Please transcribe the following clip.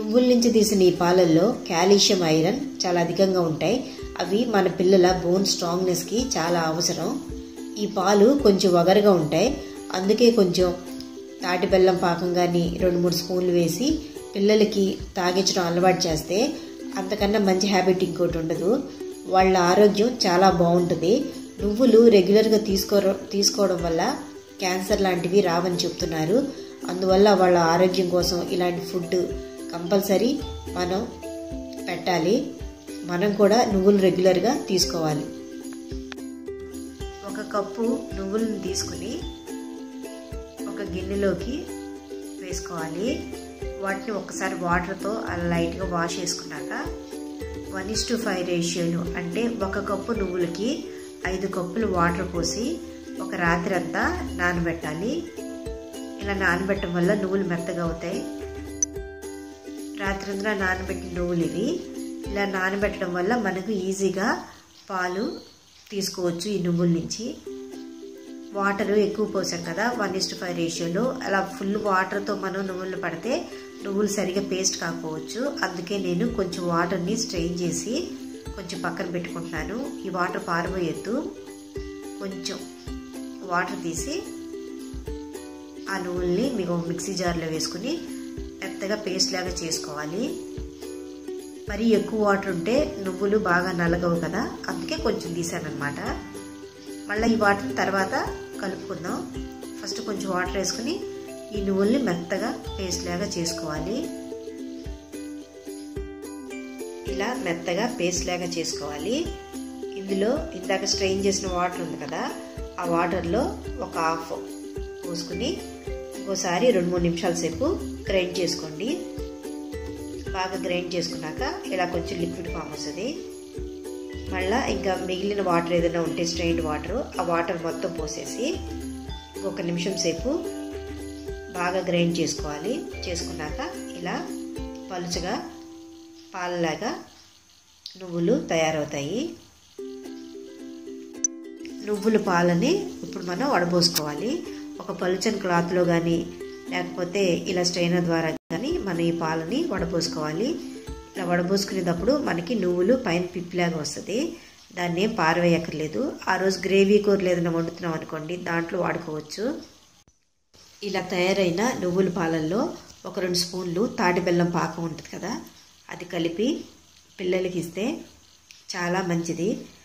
నువ్వుల నుంచి తీసిన ఈ పాలల్లో కాల్షియం ఐరన్ చాలా అధికంగా ఉంటాయి అవి మన పిల్లల బోన్ స్ట్రాంగ్నెస్కి చాలా అవసరం ఈ పాలు కొంచెం వగరగా ఉంటాయి అందుకే కొంచెం తాటి బెల్లం పాకం కానీ రెండు మూడు స్పూన్లు వేసి పిల్లలకి తాగించడం అలవాటు చేస్తే అంతకన్నా మంచి హ్యాబిట్ ఇంకోటి ఉండదు వాళ్ళ ఆరోగ్యం చాలా బాగుంటుంది నువ్వులు రెగ్యులర్గా తీసుకో తీసుకోవడం వల్ల క్యాన్సర్ లాంటివి రావని చెప్తున్నారు అందువల్ల వాళ్ళ ఆరోగ్యం కోసం ఇలాంటి ఫుడ్ కంపల్సరీ మనం పెట్టాలి మనం కూడా నువ్వులు రెగ్యులర్గా తీసుకోవాలి ఒక కప్పు నువ్వులను తీసుకుని ఒక గిన్నెలోకి వేసుకోవాలి వాటిని ఒకసారి వాటర్తో అలా లైట్గా వాష్ చేసుకున్నాక వన్ ఇస్ టు ఫైవ్ రేషియోలు అంటే ఒక కప్పు నువ్వులకి ఐదు కప్పులు వాటర్ పోసి ఒక రాత్రి అంతా నానబెట్టాలి ఇలా నానబెట్టడం వల్ల నువ్వులు మెత్తగా అవుతాయి రాత్రంతా నానబెట్టిన నువ్వులు ఇవి ఇలా నానబెట్టడం వల్ల మనకు ఈజీగా పాలు తీసుకోవచ్చు ఈ నువ్వుల నుంచి వాటర్ ఎక్కువ పోసాం కదా వన్ ఇస్ట్ ఫైవ్ రేషియోలో అలా ఫుల్ వాటర్తో మనం నువ్వులు పడితే నువ్వులు సరిగా పేస్ట్ కాకపోవచ్చు అందుకే నేను కొంచెం వాటర్ని స్ట్రెయిన్ చేసి కొంచెం పక్కన పెట్టుకుంటున్నాను ఈ వాటర్ పారబోయొద్దు కొంచెం వాటర్ తీసి ఆ నువ్వుల్ని మీకు మిక్సీ జార్లో వేసుకుని మెత్తగా పేస్ట్ లాగా చేసుకోవాలి మరి ఎక్కువ వాటర్ ఉంటే నువ్వులు బాగా నలగవు కదా అందుకే కొంచెం తీసానమాట మళ్ళీ ఈ వాటర్ని తర్వాత కలుపుకుందాం ఫస్ట్ కొంచెం వాటర్ వేసుకుని ఈ నువ్వుల్ని మెత్తగా పేస్ట్ లాగా చేసుకోవాలి ఇలా మెత్తగా పేస్ట్ లాగా చేసుకోవాలి ఇందులో ఇందాక స్ట్రెయిన్ చేసిన వాటర్ ఉంది కదా ఆ వాటర్లో ఒక హాఫ్ పోసుకుని ఇంకోసారి రెండు మూడు నిమిషాల సేపు గ్రైండ్ చేసుకోండి బాగా గ్రైండ్ చేసుకున్నాక ఇలా కొంచెం లిక్విడ్ ఫామ్ వస్తుంది మళ్ళీ ఇంకా మిగిలిన వాటర్ ఏదైనా ఉంటే స్ట్రెయిన్ వాటర్ ఆ వాటర్ మొత్తం పోసేసి ఒక నిమిషం సేపు బాగా గ్రైండ్ చేసుకోవాలి చేసుకున్నాక ఇలా పలుచగా పాలలాగా నువ్వులు తయారవుతాయి నువ్వుల పాలని ఇప్పుడు మనం వడబోసుకోవాలి ఒక పలుచని క్లాత్లో కానీ లేకపోతే ఇలా స్ట్రైనర్ ద్వారా కానీ మనం ఈ పాలని వడబోసుకోవాలి ఇలా వడబోసుకునేటప్పుడు మనకి నువ్వులు పైన పిప్పిలాగా వస్తుంది దాన్ని ఏం పారవేయక్కర్లేదు ఆ రోజు గ్రేవీ కూరలు ఏదైనా వండుతున్నాం అనుకోండి దాంట్లో వాడుకోవచ్చు ఇలా తయారైన నువ్వుల పాలల్లో ఒక రెండు స్పూన్లు తాటి బెల్లం పాకం ఉంటుంది కదా అది కలిపి పిల్లలకి ఇస్తే చాలా మంచిది